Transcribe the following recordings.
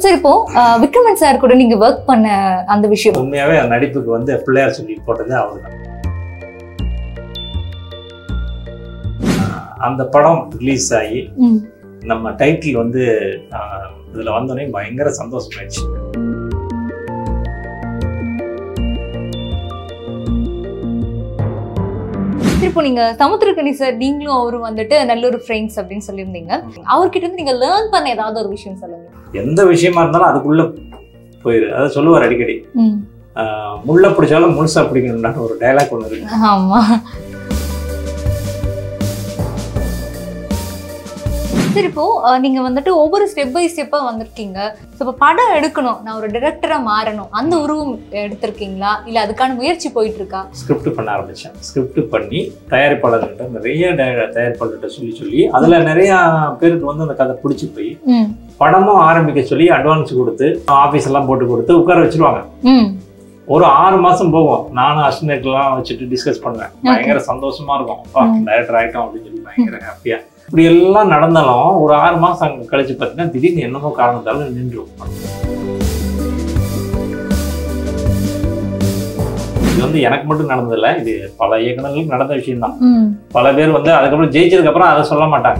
சரி இப்போ அஹ், விக்ரமன் சார் கூட நீங்க ஒர்க் பண்ண அந்த விஷயம் உண்மையாவே நடிப்புக்கு வந்து பிள்ளையார் சொல்லி போட்டது அவர் தான் அந்த படம் ரிலீஸ் ஆகி ம். நம்ம டைட்டில் வந்து ஆஹ், இதுல வந்தோடனே பயங்கர சந்தோஷமாயிடுச்சு சரி, இப்போ நீங்க சமுத்திரக்கணி சார் நீங்களும் அவரும் வந்துட்டு நல்ல ஒரு ஃப்ரெண்ட்ஸ் அப்படின்னு சொல்லியிருந்தீங்க அவர்கிட்ட இருந்து நீங்க லேர்ன் பண்ண ஏதாவது ஒரு விஷயம் சொல்லுங்க எந்த விஷயமா இருந்தாலும் அதுக்குள்ள போயிரு அதை சொல்லுவார் அடிக்கடி ம். ஆஹ், முள்ள பிடிச்சாலும் முழுசா பிடிக்கணும்னு ஒரு டைலாக் ஒன்று இருக்கு ஆமா சரி இப்போ அஹ், நீங்க வந்துட்டு ஒவ்வொரு ஸ்டெப் பை ஸ்டெப்பா வந்திருக்கீங்க So, இப்போ படம் எடுக்கணும் நான் ஒரு டிரெக்டரா மாறணும் அந்த உருவம் எடுத்திருக்கீங்களா இல்ல அதுக்கான முயற்சி போயிட்டு இருக்கா ஸ்கிரிப்ட் பண்ண ஆரம்பித்தேன் ஸ்கிரிப்ட் பண்ணி தயாரிப்பாளர்கிட்ட நிறைய டய- தயாரிப்பாளர்கிட்ட சொல்லி சொல்லி அதில் நிறைய பேருக்கு வந்து அந்த கதை பிடிச்சி போய் ம் படமும் ஆரம்பிக்க சொல்லி அட்வான்ஸ் கொடுத்து ஆஃபீஸ் எல்லாம் போட்டு கொடுத்து உட்கார வச்சிருவாங்க ம் ஒரு ஆறு மாசம் போகும் நானும் அசிஸ்டன்ட்லாம் வச்சுட்டு டிஸ்கஸ் பண்ணுவேன் பயங்கர சந்தோஷமா இருக்கும் அப்பா ம். டைரக்டர் ஆயிட்டோம் அப்படின்னு சொல்லி பயங்கர ஹாப்பியா இப்படி எல்லாம் நடந்தாலும் ஒரு ஆறு மாசம் அங்க கழிச்சு பார்த்தீங்கன்னா திடீர்னு என்னமோ காரணத்தால நின்றும் இது வந்து எனக்கு மட்டும் நடந்ததில்ல இது பல இயக்குநர்களுக்கு நடந்த விஷயம்தான் ம் பல பேர் வந்து அதுக்கப்புறம் ஜெயிச்சதுக்கு அப்புறம் அதை சொல்ல மாட்டாங்க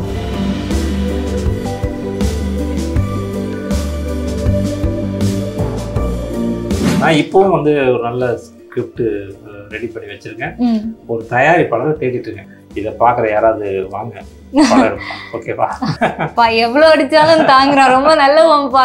நான் இப்பவும் வந்து ஒரு நல்ல ஸ்கிரிப்ட் ரெடி பண்ணி வச்சிருக்கேன் ம் ஒரு தயாரிப்பாளரை தேடிட்டு இருக்கேன் இதை பார்க்குற யாராவது வாங்க படம் எடுப்போம் ஓகேவா அப்பா எவ்வளவு அடிச்சாலும் தாங்குறான் ரொம்ப நல்லவன்ப்பா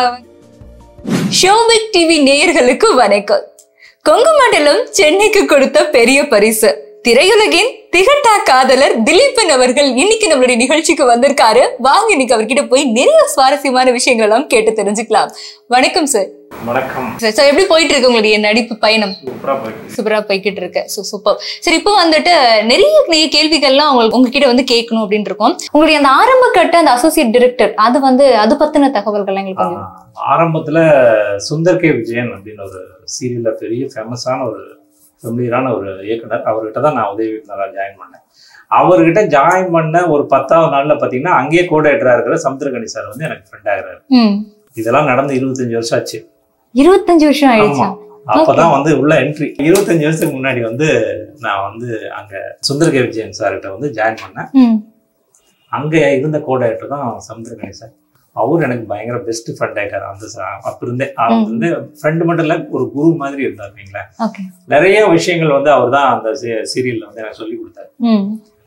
ஷோபிக் டிவி நேயர்களுக்கு வணக்கம் கொங்கு மண்டலம் சென்னைக்கு கொடுத்த பெரிய பரிசு திரையுலகின் திகட்டா காதலர் திலீபன் அவர்கள் இன்னைக்கு நம்மளுடைய நிகழ்ச்சிக்கு வந்திருக்காரு வாங்க இன்னைக்கு அவர்கிட்ட போய் நிறைய சுவாரஸ்யமான விஷயங்கள் எல்லாம் கேட்டு தெரிஞ்சுக்கலாம் வணக்கம் சார் வணக்கம் சார் எப்படி போயிட்டு இருக்கு உங்களுடைய நடிப்பு பயணம் சூப்பரா போயிட்டு சூப்பரா போய்கிட்டு இருக்கு ஸோ சூப்பர் சரி இப்போ வந்துட்டு நிறைய நிறைய கேள்விகள்லாம் உங்களுக்கு உங்ககிட்ட வந்து கேட்கணும் அப்படின்னு இருக்கோம் உங்களுடைய அந்த ஆரம்ப கட்ட அந்த அசோசியேட் டைரக்டர் அது வந்து அது பத்தின தகவல்கள்லாம் எங்களுக்கு கொஞ்சம் ஆஹ் ஆரம்பத்துல சுந்தர் கே விஜயன் அப்படின்னு ஒரு சீரியல்ல பெரிய ஃபேமஸான ஒரு ஃபெமிலியரான ஒரு இயக்குனர் அவர்கிட்ட தான் நான் உதவி இயக்குனராக ஜாயின் பண்ணேன் அவர்கிட்ட ஜாயின் பண்ண ஒரு பத்தாவது நாள்ல பாத்தீங்கன்னா அங்கேயே கோடேட்டரா இருக்கிற சமுத்திரகணி சார் வந்து எனக்கு ஃப்ரெண்ட் ஆகிறாரு ம் இதெல்லாம் நடந்து இருபத்தஞ்சு வருஷம் ஆச்சு இருபத்தஞ்சு வருஷம் ஆயிடுச்சா ஆமா அப்பதான் வந்து உள்ள என்ட்ரி இருபத்தஞ்சு வருஷத்துக்கு முன்னாடி வந்து நான் வந்து அங்க சுந்தர் கே விஜயன் சார்கிட்ட வந்து ஜாயின் பண்ணேன் ம் அங்க இருந்த கோடேட்டர் தான் சமுத்திரகணி சார் அவர் எனக்கு பயங்கர பெஸ்ட் ஃப்ரெண்ட் ஆயிட்டார் அந்த சா- அப்ப இருந்தே அவர் வந்து ஃப்ரெண்டு மட்டும் இல்ல ஒரு குரு மாதிரி இருந்தார் நீங்களேன் ஓகே நிறைய விஷயங்கள் வந்து அவர் தான் அந்த சீரியல்ல வந்து எனக்கு சொல்லி கொடுத்தாரு ம்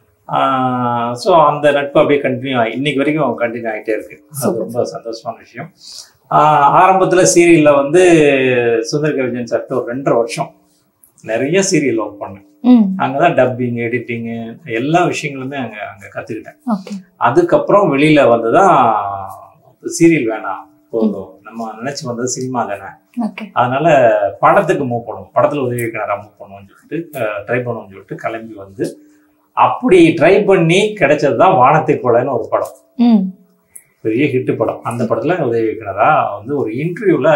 ஸோ அந்த நட்பு அப்படியே கண்டினியூ ஆகி இன்னைக்கு வரைக்கும் கண்டினியூ ஆகிட்டே இருக்கு அது Super. ரொம்ப சந்தோஷமான விஷயம் ஆஹ் ஆரம்பத்துல சீரியல்ல வந்து சுந்தர் கே விஜயன் சார்கிட்ட ஒரு ரெண்டரை வருஷம் நிறைய சீரியல் ஒர்க் பண்ணேன் ம் அங்கதான் டப்பிங் எடிட்டிங் எல்லா விஷயங்களுமே அங்க அங்க கத்துக்கிட்டேன் ஓகே அதுக்கப்புறம் வெளியில வந்துதான் சீரியல் வேணாம் போதும் நம்ம நினைச்சு வந்தது சினிமா தானே ஓகே அதனால படத்துக்கு மூவ் பண்ணுவோம் படத்துல உதவி கிணறா மூவ் பண்ணுவோம்னு சொல்லிட்டு ட்ரை பண்ணுவோம்னு சொல்லிட்டு கிளம்பி வந்து அப்படி ட்ரை பண்ணி கிடைச்சது தான் வானத்தை போலன்னு ஒரு படம் ம் பெரிய ஹிட் படம் அந்த படத்துல உதவி கிணறா வந்து ஒரு இன்டர்வியூல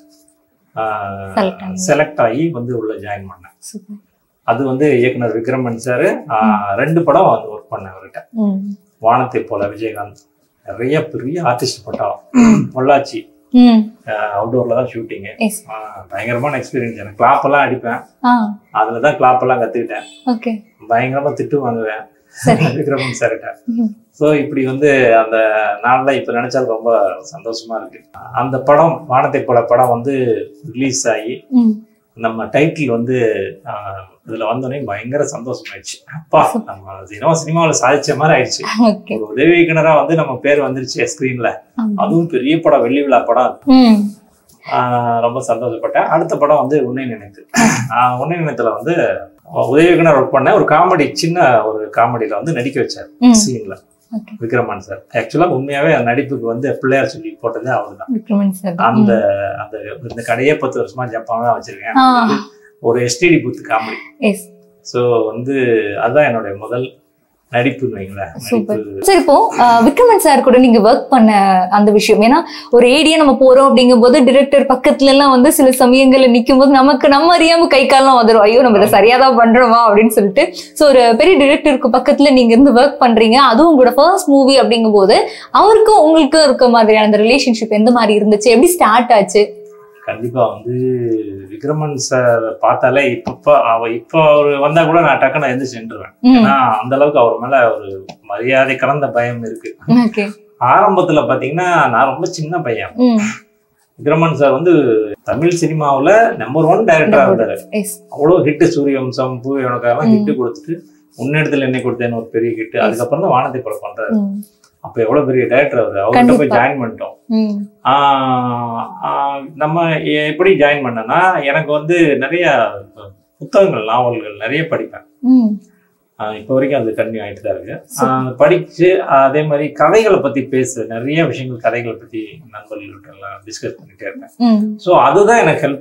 Select ஆனீங்க. செலக்ட் ஆகி வந்து உள்ள ஜாயின் பண்ணேன் சூப்பர் அது வந்து இயக்குனர் விக்ரமன் சார் ரெண்டு படம் வந்து ஒர்க் பண்ணேன் அவர்கிட்ட ம் வானத்தை போல விஜயகாந்த் நிறைய பெரிய ஆர்டிஸ்ட் பட்டம் பொள்ளாச்சி ம் அவுட்டோர்ல தான் ஷூட்டிங்கு எஸ் பயங்கரமான எக்ஸ்பீரியன்ஸ் எனக்கு கிளாப் எல்லாம் அடிப்பேன் ஆ அதுல தான் கிளாப் எல்லாம் கத்துக்கிட்டேன் ஓகே பயங்கரமா திட்டு வாங்குவேன் சரி விக்ரமன் சார்கிட்ட ம் ஸோ இப்படி வந்து அந்த நாள்ல இப்ப நினைச்சாலும் ரொம்ப சந்தோஷமா இருக்கு அந்த படம் வானத்தை போல படம் வந்து ரிலீஸ் ஆகி ம் நம்ம டைட்டில் வந்து ஆஹ், இதுல வந்தோடனே பயங்கர சந்தோஷமாயிடுச்சு அப்பா நம்ம சினிமா சினிமாவில் சாதிச்ச மாதிரி ஆயிடுச்சு ஓகே ஒரு உதவி இயக்குனரா வந்து நம்ம பேர் வந்துருச்சு ஸ்க்ரீன்ல ஆமா அதுவும் பெரிய படம் வெள்ளி விழா படம் ம் ஆஹ் ரொம்ப சந்தோஷப்பட்டேன் அடுத்த படம் வந்து உன்னை நினைத்து ஆஹ் உன்னை நினைத்துல வந்து உதவி இயக்குனர் ஒர்க் பண்ண ஒரு காமெடி சின்ன ஒரு காமெடியில வந்து நடிக்க வச்சார் ம் சீன்ல ஓகே விக்ரமன் சார் ஆக்சுவலா உண்மையாவே நடிப்புக்கு வந்து பிள்ளையார் சொல்லி போட்டதே அவர் தான் விக்ரமன் சார் அந்த அந்த இந்த கடையே பத்து வருஷமா ஜப்பான் தான் வச்சிருக்கேன் ஆ ஒரு STD booth comedy yes so வந்து அதுதான் என்னுடைய முதல் நடிப்புன்னு வைங்களேன் சூப்பர் நடிப்பு சார் இப்போ அஹ், விக்ரமன் சார் கூட நீங்க ஒர்க் பண்ண அந்த விஷயம் ஏன்னா ஒரு ஏடியா நம்ம போறோம் அப்படிங்கும்போது டிரெக்டர் பக்கத்துல எல்லாம் வந்து சில சமயங்கள்ல நிக்கும் போது நமக்கு நம்ம அறியாம கை காலம் வந்துரும் ஐயோ நம்ம இதை சரியா தான் பண்றோமா அப்படின்னு சொல்லிட்டு சோ ஒரு பெரிய டிரெக்டருக்கு பக்கத்துல நீங்க இருந்து ஒர்க் பண்றீங்க அதுவும் உங்களோட ஃபர்ஸ்ட் மூவி அப்படிங்கும்போது அவருக்கும் உங்களுக்கும் இருக்க மாதிரியான அந்த ரிலேஷன்ஷிப் எந்த மாதிரி இருந்துச்சு எப்படி ஸ்டார்ட் ஆச்சு கண்டிப்பா வந்து விக்ரமன் சார் பார்த்தாலே இப்ப அவ இப்போ அவர் வந்தா கூட நான் டக்குன்னு எந்திரிச்சு நின்றுவேன் ம் ஏன்னா அந்த அளவுக்கு அவர் மேல ஒரு மரியாதை கலந்த பயம் இருக்கு ஓகே ஆரம்பத்துல பாத்தீங்கன்னா நான் ரொம்ப சின்ன பையன் ம் விக்ரமன் சார் வந்து தமிழ் சினிமாவுல நம்பர் ஒன் டைரக்டரா இருந்தாரு எஸ் அவ்வளவு ஹிட் சூரியவம்சம் பூ எனக்கெல்லாம் ம். ஹிட் கொடுத்துட்டு முன்னெடுத்துல என்னை கொடுத்தேன்னு ஒரு பெரிய ஹிட் அதுக்கப்புறம் தான் வானத்தை படம் பண்றாரு ம் அப்ப எவ்வளவு பெரிய டைரக்டர் அவரு அவர்கிட்ட போய் கண்டிப்பா. ஜாயின் பண்ணிட்டோம் ம் ஆஹ் ஆஹ் நம்ம எப்படி ஜாயின் பண்ணனா எனக்கு வந்து நிறைய புத்தகங்கள் நாவல்கள் நிறைய படிப்பேன் ம் ஆஹ் இப்போ வரைக்கும் அது கன்னியூ ஆயிட்டு தான் இருக்கு ஆஹ் படிச்சு அதே மாதிரி கதைகளை பத்தி பேச நிறைய விஷயங்கள் கதைகளை பத்தி நண்பர்கள்ட்ட எல்லாம் டிஸ்கஸ் பண்ணிட்டே இருப்பேன் ம் ஸோ அதுதான் எனக்கு ஹெல்ப்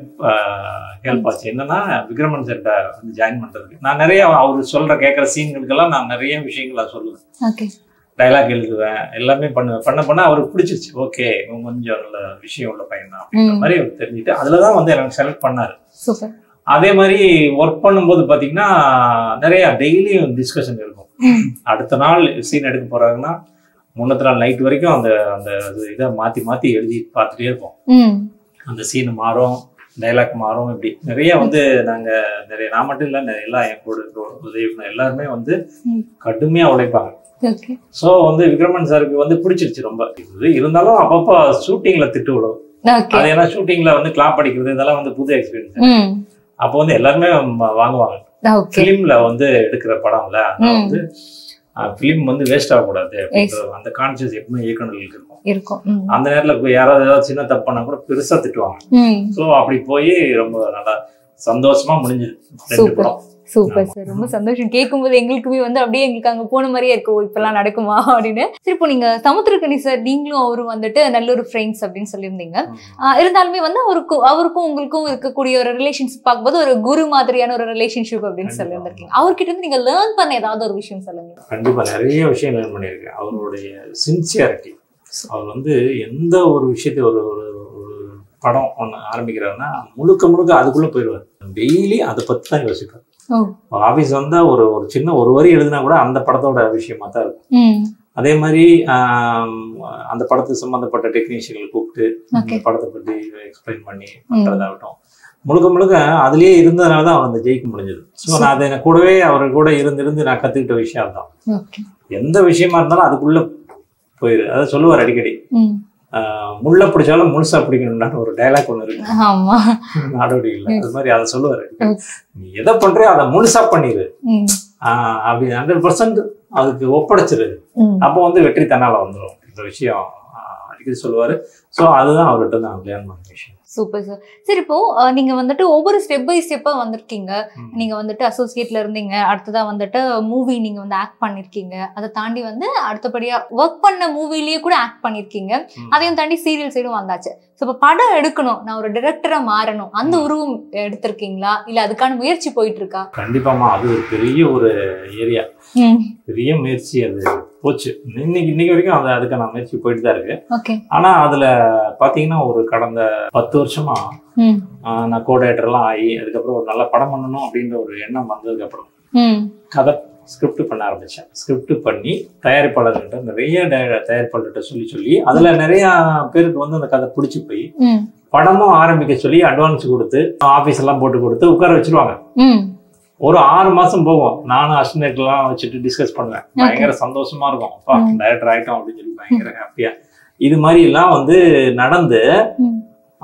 ஹெல்ப் ஆச்சு என்னன்னா விக்ரமன் சார்கிட்ட வந்து ஜாயின் பண்றதுக்கு நான் நிறைய அவர் சொல்ற கேட்குற சீன்களுக்கெல்லாம் நான் நிறைய விஷயங்களை சொல்லுவேன் ஓகே டைலாக் எழுதுவேன் எல்லாமே பண்ணுவேன் பண்ண பண்ண அவருக்கு பிடிச்சிருச்சு ஓகே இவன் கொஞ்சம் நல்ல விஷயம் உள்ள பையன் தான் அப்படின்ற ம். மாதிரி அவர் தெரிஞ்சுட்டு அதுல தான் வந்து எனக்கு செலக்ட் பண்ணாரு சூப்பர் அதே மாதிரி ஒர்க் பண்ணும்போது பாத்தீங்கன்னா நிறைய டெய்லியும் டிஸ்கஷன் இருக்கும் ம் அடுத்த நாள் சீன் எடுக்க போறாங்கன்னா முன்னத்து நாள் நைட் வரைக்கும் அந்த அந்த இதை மாத்தி மாத்தி எழுதி பார்த்துட்டே இருப்போம் ம் அந்த சீன் மாறும் டைலாக் மாறும் இப்படி நிறைய வந்து நாங்க நிறைய நான் மட்டும் இல்ல நிறைய எல்லா என் கூட இருக்கிற உதவி பண்ண எல்லாருமே வந்து ம். கடுமையா உழைப்பாங்க ஓகே ஸோ வந்து விக்ரமன் சாருக்கு வந்து பிடிச்சிருச்சு ரொம்ப இது இருந்தாலும் அப்பப்போ ஷூட்டிங்ல திட்டு விடும் ஓகே அது ஏன்னா ஷூட்டிங்ல வந்து கிளாப் அடிக்கிறது இதெல்லாம் வந்து புது எக்ஸ்பீரியன்ஸ் ம் அப்போ வந்து எல்லாருமே ம- வாங்குவாங்க ஓகே ஃபிலிம்ல வந்து எடுக்கிற படம்ல அதனால ம். வந்து ஃபிலிம் வந்து வேஸ்ட் ஆகக்கூடாது அப்படின்ற அந்த கான்சியஸ் எப்பவுமே இயக்குநர்களுக்கு இருக்கும் இருக்கும் ம் அந்த நேரத்துல போய் யாராவது ஏதாவது சின்ன தப்பு பண்ணா கூட பெருசா திட்டுவாங்க ம் ஸோ அப்படி போய் ரொம்ப நல்லா சந்தோஷமா முடிஞ்சது ரெண்டு Super. படம் சூப்பர் சார் ரொம்ப சந்தோஷம் கேட்கும்போது எங்களுக்குமே வந்து அப்படியே எங்களுக்கு அங்க போன மாதிரியே இருக்கு ஓ, இப்பெல்லாம் நடக்குமா அப்படின்னு சரி இப்போ நீங்க சமுத்திரக்கணி சார் நீங்களும் அவரும் வந்துட்டு நல்ல ஒரு ஃப்ரெண்ட்ஸ் அப்படின்னு சொல்லியிருந்தீங்க ஆஹ் இருந்தாலுமே வந்து அவருக்கும் அவருக்கும் உங்களுக்கும் இருக்கக்கூடிய ஒரு ரிலேஷன்ஷிப் பார்க்கும்போது ஒரு குரு மாதிரியான ஒரு ரிலேஷன்ஷிப் அப்படின்னு கண்டிப்பா. சொல்லியிருந்திருக்கீங்க அவர்கிட்ட இருந்து நீங்க லேர்ன் பண்ண ஏதாவது ஒரு விஷயம் சொல்லுங்க கண்டிப்பா நிறைய விஷயம் லேர்ன் பண்ணியிருக்கேன் அவருடைய சின்சியாரிட்டி அவர் வந்து எந்த ஒரு விஷயத்தை ஒரு ஒரு ஒரு படம் ஒன்று ஆரம்பிக்கிறாருன்னா முழுக்க முழுக்க அதுக்குள்ள போயிடுவார் டெய்லி அதை பத்தி தான் யோசிப்பார் ஓ ஆஃபீஸ் வந்தா ஒரு ஒரு சின்ன ஒரு வரி எழுதினா கூட அந்த படத்தோட விஷயமா தான் இருக்கும் ம் அதே மாதிரி ஆம், அந்த படத்துக்கு சம்பந்தப்பட்ட டெக்னீஷியன்களை கூப்பிட்டு ஓகே அந்த படத்தை பத்தி எக்ஸ்பிளைன் பண்ணி பண்றதாகட்டும் முழுக்க முழுக்க அதுலயே இருந்ததுனால தான் அவர் அந்த ஜெயிக்க முடிஞ்சது ஸோ நான் அதை எனக்கு கூடவே அவர் கூட இருந்து இருந்து நான் கத்துக்கிட்ட விஷயம் தான் ஓகே எந்த விஷயமா இருந்தாலும் அதுக்குள்ள போயிரு அதை சொல்லுவார் அடிக்கடி ம் ஆஹ் முள்ள பிடிச்சாலும் முழுசா பிடிக்கணும்னு ஒரு டைலாக் ஒன்று இருக்கு ஆமா நாடோடியில் அது மாதிரி அதை சொல்லுவார் அடிக்கடி. Okay. நீ எதை பண்றியோ அதை முழுசா பண்ணிடு ம் ஆஹ் அப்படி ஹண்ட்ரட் பர்சன்ட் அதுக்கு ஒப்படைச்சிரு ம் அப்போ வந்து வெற்றி தன்னால வந்துடும் இந்த விஷயம் ஆஹ் அடிக்கடி சொல்லுவாரு ஸோ அதுதான் அவர்கிட்ட நான் லேர்ன் பண்ண விஷயம் சூப்பர் சார் சரி இப்போ அஹ், நீங்க வந்துட்டு ஒவ்வொரு ஸ்டெப் பை ஸ்டெப்பா வந்திருக்கீங்க ம். நீங்க வந்துட்டு அசோசியேட்ல இருந்தீங்க அடுத்ததா வந்துட்டு மூவி நீங்க வந்து ஆக்ட் பண்ணிருக்கீங்க அதை தாண்டி வந்து அடுத்தபடியா ஒர்க் பண்ண மூவிலேயே கூட ஆக்ட் பண்ணிருக்கீங்க ம். அதையும் தாண்டி சீரியல் சைடும் வந்தாச்சு ஸோ இப்போ படம் எடுக்கணும் நான் ஒரு டைரக்டரா மாறணும் அந்த ம். உருவம் எடுத்திருக்கீங்களா இல்ல அதுக்கான முயற்சி போயிட்டு இருக்கா கண்டிப்பாமா அது ஒரு பெரிய ஒரு ஏரியா பெரிய முயற்சி அது போச்சு இன்னைக்கு இன்னைக்கு வரைக்கும் அது அதுக்கான முயற்சி போயிட்டு தான் இருக்கு ஓகே ஆனா அதுல பாத்தீங்கன்னா ஒரு கடந்த பத்து வருஷமா ம் ஆஹ் நான் கோடேட்டர்லாம் ஆகி அதுக்கப்புறம் ஒரு நல்ல படம் பண்ணணும் அப்படின்ற ஒரு எண்ணம் வந்ததுக்கு அப்புறம் ம் கதை ஸ்கிரிப்ட் பண்ண ஆரம்பிச்சேன் ஸ்கிரிப்ட் பண்ணி தயாரிப்பாளர்கிட்ட நிறைய டய- தயாரிப்பாளர்கிட்ட சொல்லி சொல்லி அதுல நிறைய பேருக்கு வந்து அந்த கதை பிடிச்சி போய் ம் படமும் ஆரம்பிக்க சொல்லி அட்வான்ஸ் கொடுத்து ஆஃபீஸ் எல்லாம் போட்டு கொடுத்து உட்கார வச்சிருவாங்க ம் ஒரு ஆறு மாசம் போகும் நானும் அசிஸ்டன்ட் எல்லாம் வச்சுட்டு டிஸ்கஸ் பண்ணுவேன் பயங்கர சந்தோஷமா இருக்கும் அப்பா ம். டைரக்டர் ஆயிட்டோம் அப்படின்னு சொல்லி பயங்கர ஹாப்பியா இது மாதிரி எல்லாம் வந்து நடந்து ம்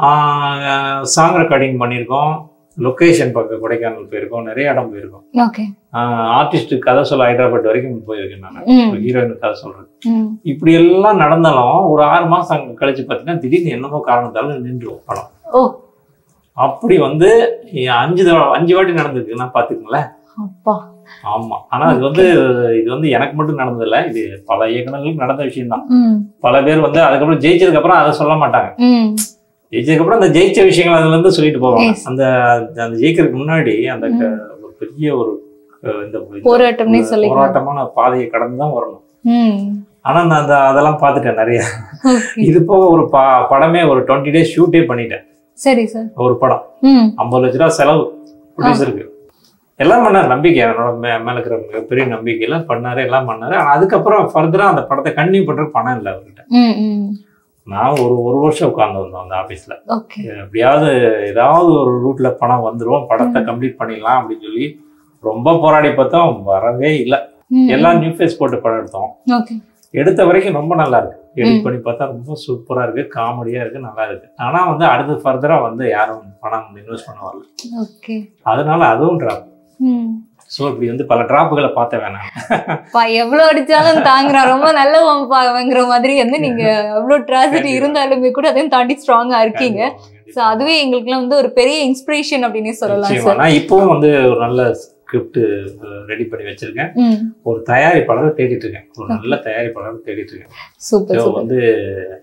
சாங் ரெக்கார்டிங் பண்ணியிருக்கோம் லொக்கேஷன் பக்கம் கொடைக்கானல் போயிருக்கோம் நிறைய இடம் போயிருக்கோம் ஓகே ஆர்டிஸ்ட் கதை சொல்ல ஹைதராபாத் வரைக்கும் போயிருக்கேன் நான் ம் ஹீரோயின் கதை சொல்றது ம் இப்படி எல்லாம் நடந்தாலும் ஒரு ஆறு மாசம் அங்க கழிச்சு பார்த்தீங்கன்னா திடீர்னு என்னமோ காரணத்தால நின்றுடும் படம் ஓ அப்படி வந்து அஞ்சு தடவை அஞ்சு வாட்டி நடந்திருக்குன்னா பாத்துக்கங்களேன் அப்பா ஆமா ஆனா இது வந்து இது வந்து எனக்கு மட்டும் நடந்ததில்ல இது பல இயக்குநர்களுக்கு நடந்த விஷயம்தான் ம் பல பேர் வந்து அதுக்கப்புறம் ஜெயிச்சதுக்கு அப்புறம் அதை சொல்ல மாட்டாங்க ம் ஜெயிச்சதுக்கு அப்புறம் அந்த ஜெயிச்ச விஷயங்கள் அதுல இருந்து சொல்லிட்டு போவாங்க Yes. அந்த அந்த ஜெயிக்கிறதுக்கு முன்னாடி அந்த க- ஒரு பெரிய ஒரு அஹ் இந்த இந்த போராட்டம்னே சொல்லிக்கலாம் போராட்டமான பாதையை கடந்து தான் வரணும் ம் ஆனா நான் அந்த அதெல்லாம் பார்த்துட்டேன் நிறைய Okay. இது போக ஒரு ப படமே ஒரு டுவெண்ட்டி டேஸ் ஷூட்டே பண்ணிட்டேன் சரி சார் ஒரு படம் ம் ஐம்பது லட்ச ரூபா செலவு ப்ரொடியூசருக்கு எல்லாம் பண்ணாரு நம்பிக்கை என்னோட மே மேல இருக்கிற மிகப்பெரிய நம்பிக்கையெல்லாம் பண்ணாரு எல்லாம் பண்ணாரு ஆனா அதுக்கப்புறம் ஃபர்தரா அந்த படத்தை கண்டினியூ பண்றதுக்கு பணம் இல்லை அவர்கிட்ட ம் ம் நான் ஒரு ஒரு வருஷம் உட்கார்ந்து வந்தோம் அந்த ஆபீஸ்ல ஓகே எப்படியாவது ஏதாவது ஒரு ரூட்ல பணம் வந்துரும் படத்தை கம்ப்ளீட் பண்ணிடலாம் அப்படின்னு சொல்லி ரொம்ப போராடி பார்த்தோம் வரவே இல்லை எல்லாம் நியூ ஃபேஸ் போட்டு படம் எடுத்தோம் ஓகே எடுத்த வரைக்கும் ரொம்ப நல்லா இருக்கு எடிட் பண்ணி பார்த்தா ரொம்ப சூப்பரா இருக்கு காமெடியா இருக்கு நல்லா இருக்கு ஆனா வந்து அடுத்து ஃபர்தரா வந்து யாரும் பணம் இன்வெஸ்ட் பண்ண வரல ஓகே அதனால அதுவும் டிராப் ம் ஸோ இப்படி வந்து பல டிராப்புகளை பார்த்த வேணாம் பா எவ்வளவு அடிச்சாலும் தாங்குறான் ரொம்ப நல்லவன்பாங்கிற மாதிரி வந்து நீங்க எவ்வளவு ட்ராஜடி இருந்தாலுமே கூட அதையும் தாண்டி ஸ்ட்ராங்கா இருக்கீங்க சோ அதுவே எங்களுக்குலாம் வந்து ஒரு பெரிய இன்ஸ்பிரேஷன் அப்படின்னே சொல்லலாம் நிச்சயமா. சார் நான் இப்பவும் வந்து ஒரு நல்ல ஸ்கிரிப்ட் ரெடி பண்ணி வச்சிருக்கேன் ம் ஒரு தயாரிப்பாளரை தேடிட்டு இருக்கேன் ஒரு நல்ல தயாரிப்பாளரை தேடிட்டு இருக்கேன் சூப்பர் ஸோ சூப்பர் வந்து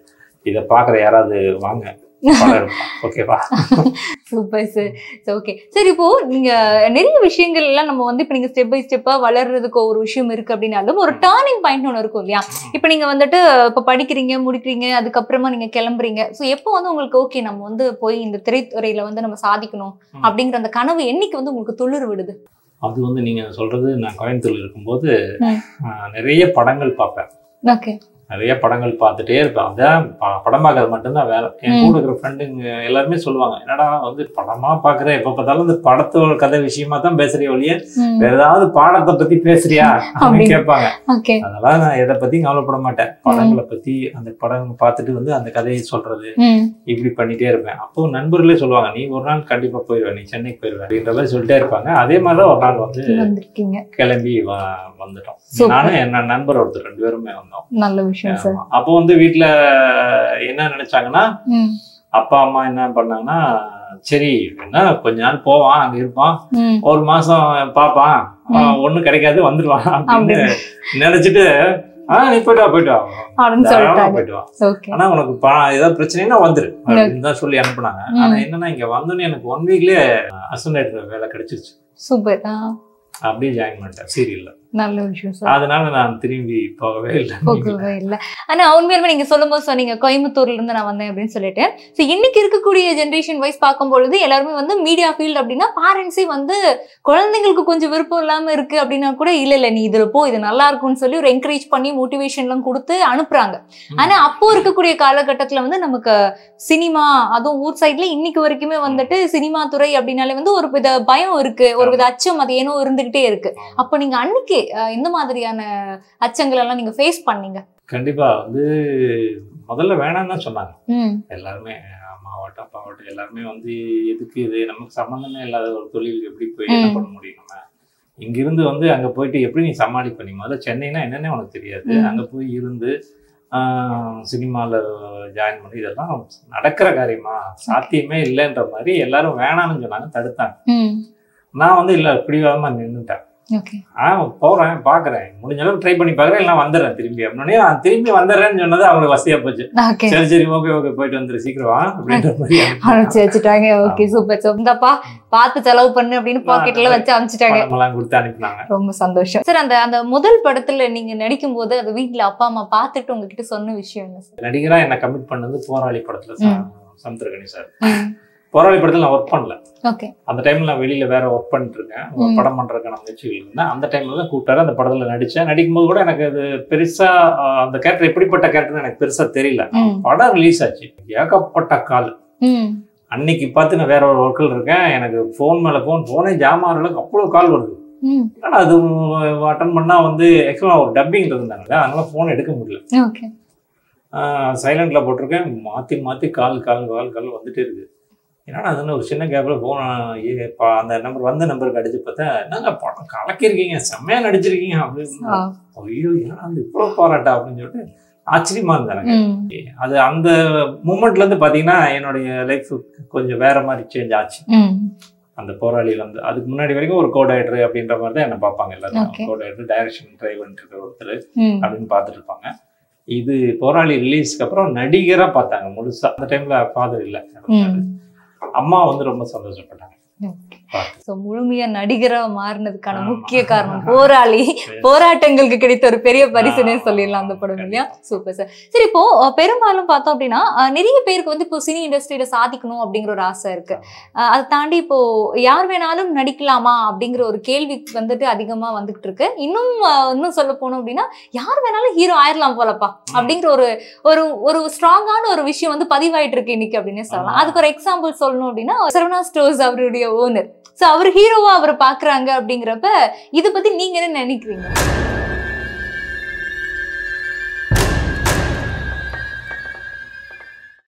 இதை பார்க்குற யாராவது வாங்க படம் எடுப்போம் ஓகேவா சூப்பர் சார் ஓகே சார் இப்போ நீங்க நிறைய விஷயங்கள் எல்லாம் நம்ம வந்து இப்போ நீங்க ஸ்டெப் பை ஸ்டெப்பா வளர்றதுக்கு ஒரு விஷயம் இருக்கு அப்படின்னாலும் ஒரு டேர்னிங் பாயிண்ட் ஒன்று இருக்கும் இல்லையா இப்போ நீங்க வந்துட்டு இப்போ படிக்கிறீங்க முடிக்கிறீங்க அதுக்கப்புறமா நீங்க கிளம்புறீங்க ஸோ எப்போ வந்து உங்களுக்கு ஓகே நம்ம வந்து போய் இந்த திரைத்துறையில வந்து நம்ம சாதிக்கணும் ம். அப்படிங்கிற அந்த கனவு என்னைக்கு வந்து உங்களுக்கு துளிர் விடுது அது வந்து நீங்க சொல்றது நான் கோயம்புத்தூர்ல இருக்கும்போது ம். ஆஹ், நிறைய படங்கள் பார்ப்பேன் ஓகே நிறைய படங்கள் பார்த்துட்டே இருப்பேன் அதான் ப- படம் பார்க்கறது மட்டும்தான் வேலை என் ம். கூட இருக்கிற ஃப்ரெண்டுங்க எல்லாருமே சொல்லுவாங்க என்னடா வந்து படமா பாக்குற எப்ப பார்த்தாலும் இந்த படத்தோட கதை விஷயமா தான் பேசுறிய ஒழிய வேற ஏதாவது பாடத்தை பத்தி பேசுறியா அப்படின்னு அப்படி. கேட்பாங்க ஓகே அதெல்லாம் நான் எதை பத்தி கவலைப்பட மாட்டேன் படங்களை பத்தி அந்த படம் பார்த்துட்டு வந்து அந்த கதையை சொல்றது ம் இப்படி பண்ணிட்டே இருப்பேன் அப்போ நண்பர்களே சொல்லுவாங்க நீ ஒரு நாள் கண்டிப்பா போயிடுவ நீ சென்னைக்கு போயிடுவ அப்படின்ற மாதிரி சொல்லிட்டே இருப்பாங்க அதே மாதிரி தான் ஒரு நாள் வந்து வந்திருக்கீங்க கிளம்பி வ- வந்துட்டோம் Super. நானும் என் நண்பர் ஒருத்தர் ரெண்டு பேருமே வந்தோம் நல்ல விஷயம் சார் ஆமா. அப்போ வந்து வீட்ல என்ன நினைச்சாங்கன்னா ம் அப்பா அம்மா என்ன பண்ணாங்கன்னா சரி என்ன கொஞ்ச நாள் போவான் அங்க இருப்பான் ம் ஒரு மாசம் பாப்பான் ம். ஒண்ணும் கிடைக்காது வந்துருவான் அப்படின்னு அப்படி. நினைச்சிட்டு ஆஹ் நீ போயிட்டு வா போயிட்டு வா அப்படின்னு தாராளமா சொல்லிட்டாங்க போயிட்டு வா ஓகே ஆனா உனக்கு பணம் ஏதாவது பிரச்சனைனா வந்துரு அப்படின்னு தான் சொல்லி அனுப்புனாங்க ம். ஆனா என்னன்னா இங்க வந்தோன்னே எனக்கு ஒன் வீக்லயே அசோசியேட்டர் வேலை கிடைச்சிருச்சு சூப்பர் ஆ அப்படியே ஜாயின் பண்ணிட்டேன் சீரியல்ல நல்ல விஷயம் சார் அதனால நான் திரும்பி போகவே இல்லை போகவே இல்ல ஆனா உண்மையாலுமே நீங்க சொல்லும்போது சொன்னீங்க கோயம்புத்தூர்ல இருந்து நான் வந்தேன் அப்படின்னு சொல்லிட்டு சோ இன்னைக்கு இருக்கக்கூடிய ஜென்ரேஷன் வைஸ் பார்க்கும் பொழுது எல்லாருமே வந்து மீடியா ஃபீல்ட் அப்படின்னா பேரண்ட்ஸே வந்து குழந்தைங்களுக்கு கொஞ்சம் விருப்பம் இல்லாம இருக்கு அப்படின்னா கூட இல்ல இல்ல நீ இதுல போ இது நல்லா இருக்கும்னு சொல்லி ஒரு என்கரேஜ் பண்ணி மோட்டிவேஷன் எல்லாம் கொடுத்து அனுப்புறாங்க ம். ஆனா அப்போ இருக்கக்கூடிய காலகட்டத்துல வந்து நமக்கு சினிமா அதுவும் ஊர் சைட்ல இன்னைக்கு வரைக்குமே வந்துட்டு சினிமா துறை அப்படின்னாலே வந்து ஒரு வித பயம் இருக்கு ஒரு வித அச்சம் அது ஏனோ இருந்துகிட்டே இருக்கு அப்போ நீங்க அன்னைக்கு அஹ், எந்த மாதிரியான அச்சங்கள் எல்லாம் நீங்க ஃபேஸ் பண்ணீங்க கண்டிப்பா வந்து முதல்ல வேணாம்னு தான் சொன்னாங்க ம் எல்லாருமே அம்மாவாட்டம் அப்பாவாட்டம் எல்லாருமே வந்து எதுக்கு இது நமக்கு சம்மந்தமே இல்லாத ஒரு தொழில் எப்படி போய் என்ன ம். பண்ண முடியும் நம்ம இங்கிருந்து வந்து அங்க போயிட்டு எப்படி நீ சமாளிப்ப நீ முதல்ல சென்னைனா என்னன்னே உனக்கு தெரியாது ம். அங்க போய் இருந்து சினிமாவில் ஜாயின் பண்ணி இதெல்லாம் நடக்கிற காரியமா சாத்தியமே இல்லைன்ற மாதிரி எல்லாரும் வேணாம்னு சொன்னாங்க தடுத்தாங்க ம் நான் வந்து இல்லை பிடிவாதமா நின்றுட்டேன் ஓகே ஆ போறேன் பாக்குறேன் முடிஞ்ச அளவுக்கு ட்ரை பண்ணி பாக்குறேன் எல்லாம் வந்துடுறேன் திரும்பி அப்படின்னே நான் திரும்பி வந்துடுறேன்னு சொன்னது அவங்களுக்கு வசதியா போச்சு ஓகே சரி சரி ஓகே ஓகே போயிட்டு வந்துரு சீக்கிரம் வா அப்படின்ற மாதிரி அனுப்பிச்சு வச்சுட்டாங்க ஓகே சூப்பர் சோ இந்தப்பா பார்த்து செலவு பண்ணு அப்படின்னு பாக்கெட்ல வச்சு அனுப்பிச்சிட்டாங்க பணமெல்லாம் கொடுத்து அனுப்பினாங்க ரொம்ப சந்தோஷம் சார் அந்த அந்த முதல் படத்துல நீங்க நடிக்கும் போது அது வீட்ல அப்பா அம்மா பார்த்துட்டு உங்ககிட்ட சொன்ன விஷயம் என்ன சார் நடிகரா என்ன கமிட் பண்ணது போராளி படத்துல ம். சமுத்திரகணி சார் போராளி படத்துல நான் ஒர்க் பண்ணல ஓகே அந்த டைம்ல நான் வெளியில வேற ஒர்க் பண்ணிட்டு இருக்கேன் ஒரு ம். படம் பண்றதுக்கான முயற்சிகள் இருந்தேன் அந்த டைம்ல தான் கூப்பிட்டாரு அந்த படத்துல நடிச்சேன் நடிக்கும்போது கூட எனக்கு அது பெருசா ஆஹ், அந்த கேரக்டர் எப்படிப்பட்ட கேரக்டர் எனக்கு பெருசா தெரியல ம். படம் ரிலீஸ் ஆச்சு ஏகப்பட்ட கால் ம் அன்னைக்கு பார்த்து நான் வேற ஒரு ஒர்க்கில் இருக்கேன் எனக்கு ஃபோன் மேலே ஃபோன் ஃபோனே ஜாம் ஆகிறதுக்கு அவ்வளோ கால் வருது ம் ஆனால் அது அட்டன் பண்ணால் வந்து ஆக்சுவலாக ஒரு டப்பிங் இருந்தாங்க அதனால ஃபோன் எடுக்க முடியல ஓகே சைலண்டில் போட்டிருக்கேன் மாற்றி மாற்றி கால் கால் கால் கால் வந்துட்டே இருக்கு என்னடா அதுன்னு ஒரு சின்ன கேப்பில் ஃபோன் அந்த நம்பர் வந்த நம்பருக்கு அடிச்சு பார்த்தா என்னங்க படம் கலக்கிருக்கீங்க செம்மையாக நடிச்சிருக்கீங்க அப்படின்னு ஆ. ஐயோ என்னடா அது இவ்வளோ பாராட்டா அப்படின்னு சொல்லிட்டு ஆச்சரியமா இருந்தேன் எனக்கு. ம் அது அந்த மூமெண்ட்ல இருந்து பாத்தீங்கன்னா என்னுடைய லைஃப் கொஞ்சம் வேற மாதிரி சேஞ்ச் ஆச்சு ம் அந்த போராளியில இருந்து அதுக்கு முன்னாடி வரைக்கும் ஒரு கோடைரக்டர் அப்படின்ற மாதிரி தான் என்ன பார்ப்பாங்க எல்லாரும் Okay. கோடைரக்டர் டைரக்ஷன் டிரைவர் இருக்கிற ஒருத்தர் ம் அப்படின்னு பார்த்துட்டு இருப்பாங்க இது போராளி ரிலீஸ்க்கு அப்புறம் நடிகரா பார்த்தாங்க முழுசா அந்த டைம்ல ஃபாதர் இல்லை ம் அம்மா வந்து ரொம்ப சந்தோஷப்பட்டாங்க ஓகே பார்த்து ஸோ முழுமையா நடிகரா மாறினதுக்கான ஆமா. முக்கிய காரணம் போராளி போராட்டங்களுக்கு கிடைத்த ஒரு பெரிய பரிசுனே ஆமா. சொல்லிடலாம் அந்த படம் இல்லையா சூப்பர் சார் சரி இப்போ அஹ், பெரும்பாலும் பார்த்தோம் அப்படின்னா அஹ், நிறைய பேருக்கு வந்து இப்போ சினி இண்டஸ்ட்ரியில சாதிக்கணும் அப்படிங்கிற ஒரு ஆசை இருக்கு அஹ், அதை தாண்டி இப்போ யார் வேணாலும் நடிக்கலாமா அப்படிங்கிற ஒரு கேள்வி வந்துட்டு அதிகமா வந்துகிட்டு இருக்கு இன்னும் அஹ், இன்னும் சொல்ல போனோம் அப்படின்னா யார் வேணாலும் ஹீரோ ஆயிரலாம் போலப்பா அப்படிங்கிற ஒரு ஒரு ஒரு ஸ்ட்ராங்கான ஒரு விஷயம் வந்து பதிவாயிட்டு இருக்கு இன்னைக்கு அப்படின்னே சொல்லலாம் ஆமா. அதுக்கு ஒரு எக்ஸாம்பிள் சொல்லணும் அப்படின்னா சரவணா ஸ்டோர்ஸ் அவருடைய ஓனர் சோ அவர் ஹீரோவா அவர் பாக்குறாங்க அப்படிங்கிறப்ப இத பத்தி நீங்க என்ன நினைக்கிறீங்க